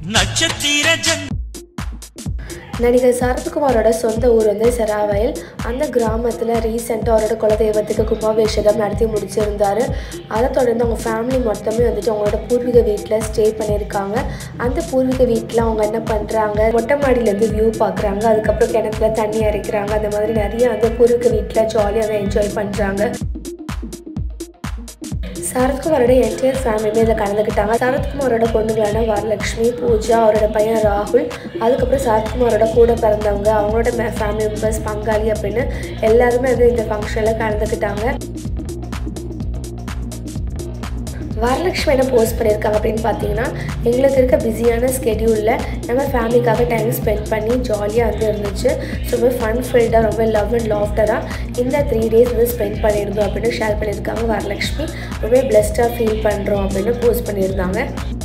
நட்சத்திர ஜன் நடிகர் சரத்குமாரோட சொந்த ஊர் வந்து செராவயல் அந்த கிராமத்தில் ரீசெண்டாக அவரோட குலதெய்வத்துக்கு கும்பாபிஷேகம் நடத்தி முடிச்சிருந்தாரு அதை தொடர்ந்து அவங்க ஃபேமிலி மொத்தமே வந்துட்டு அவங்களோட பூர்வீக வீட்டில் ஸ்டே பண்ணியிருக்காங்க அந்த பூர்வீக வீட்டில் அவங்க என்ன பண்ணுறாங்க மொட்டை மாடியிலேருந்து வியூ பார்க்குறாங்க அதுக்கப்புறம் கிணத்துல தண்ணி இறைக்கிறாங்க அந்த மாதிரி நிறைய அந்த பூர்வீக வீட்டில் ஜாலியாக என்ஜாய் பண்ணுறாங்க சரத்குமாரோட என்டையர் ஃபேமிலியுமே இதில் கலந்துக்கிட்டாங்க சரத்குமாரோட பொண்ணுங்களான வரலட்சுமி பூஜா அவரோட பையன் ராகுல் அதுக்கப்புறம் சரத்குமாரோட கூட பிறந்தவங்க அவங்களோட ஃபேமிலி மெம்பர்ஸ் பங்காளி அப்படின்னு எல்லாருமே வந்து இந்த ஃபங்க்ஷனில் கலந்துக்கிட்டாங்க வரலட்சுமி என்ன போஸ்ட் பண்ணியிருக்காங்க அப்படின்னு பார்த்தீங்கன்னா எங்களுக்கு இருக்க பிஸியான ஸ்கெடியூலில் நம்ம ஃபேமிலிக்காக டைம் ஸ்பெண்ட் பண்ணி ஜாலியாக வந்து இருந்துச்சு ஸோ ரொம்ப ஃபன் ஃபில்டாக ரொம்ப லவ் அண்ட் லாஃப்டராக இந்த த்ரீ டேஸ் வந்து ஸ்பெண்ட் பண்ணியிருந்தோம் அப்படின்னு ஷேர் பண்ணியிருக்காங்க வரலட்சுமி ரொம்ப பிளெஸ்டாக ஃபீல் பண்ணுறோம் அப்படின்னு போஸ்ட் பண்ணியிருந்தாங்க